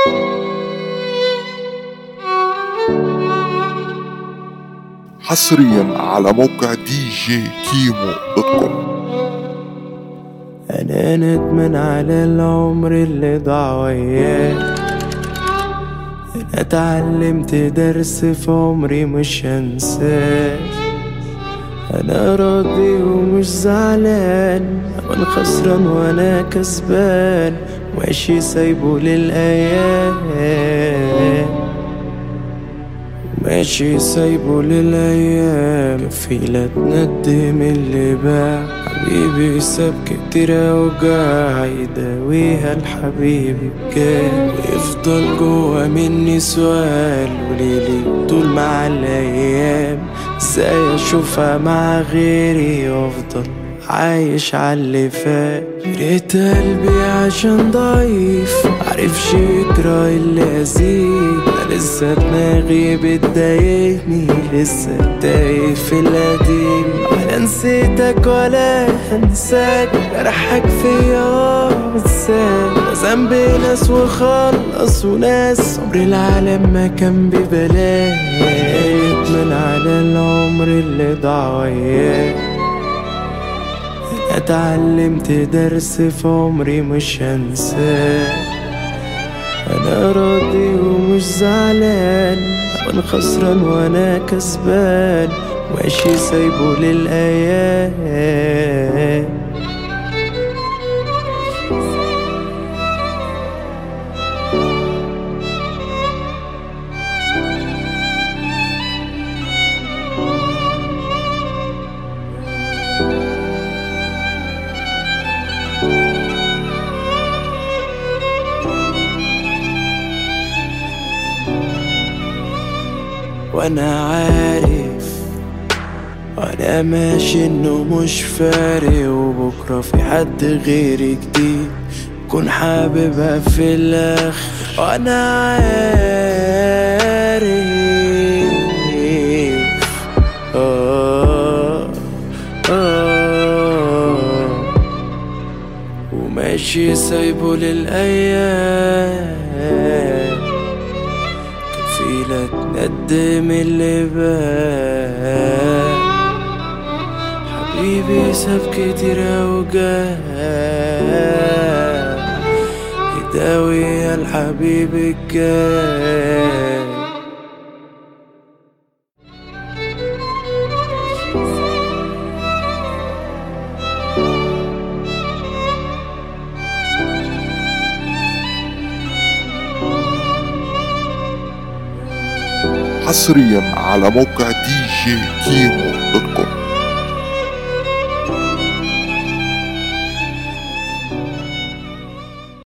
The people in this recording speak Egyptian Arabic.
حصريا على موقع دي جي كيمو دوت كوم انا ندمان على العمر اللي ضاع وياك انا اتعلمت درس في عمري مش هنساه انا راضي ومش زعلان وانا خسران وانا كسبان ماشي سايبه للايام ماشي سايبه للأيام كفيلة تندم اللي باع حبيبي ساب كتير أوجاع يداويها الحبيب الجاي ويفضل جوا مني سؤال وليلي طول مع الأيام ازاي أشوفها مع غيري وأفضل عايش عاللي فات ريت قلبي عشان ضعيف معرفش يجرى اللي أزيد أنا لسه دماغي بتضايقني لسه تايه في القديم ولا نسيتك ولا هنساك جرحك فيا وانساك ذنبي ناس وخلص وناس عمر العالم ما كان ببلاش من على العمر اللي ضاع وياك اتعلمت درس في عمري مش هنساه انا راضي ومش زعلان وانا خسران وانا كسبان ماشي سايبه للايام وانا عارف وانا ماشي انه مش فارق وبكره في حد غيري جديد كون حاببها في الاخر وانا عارف آه آه وماشي سايبه للايام كفيلة تندم اللي بان حبيبي ساب كتير أوجاع يداوي يا الحبيب الجاي حصريا على موقع دي جي كيمو دوت كوم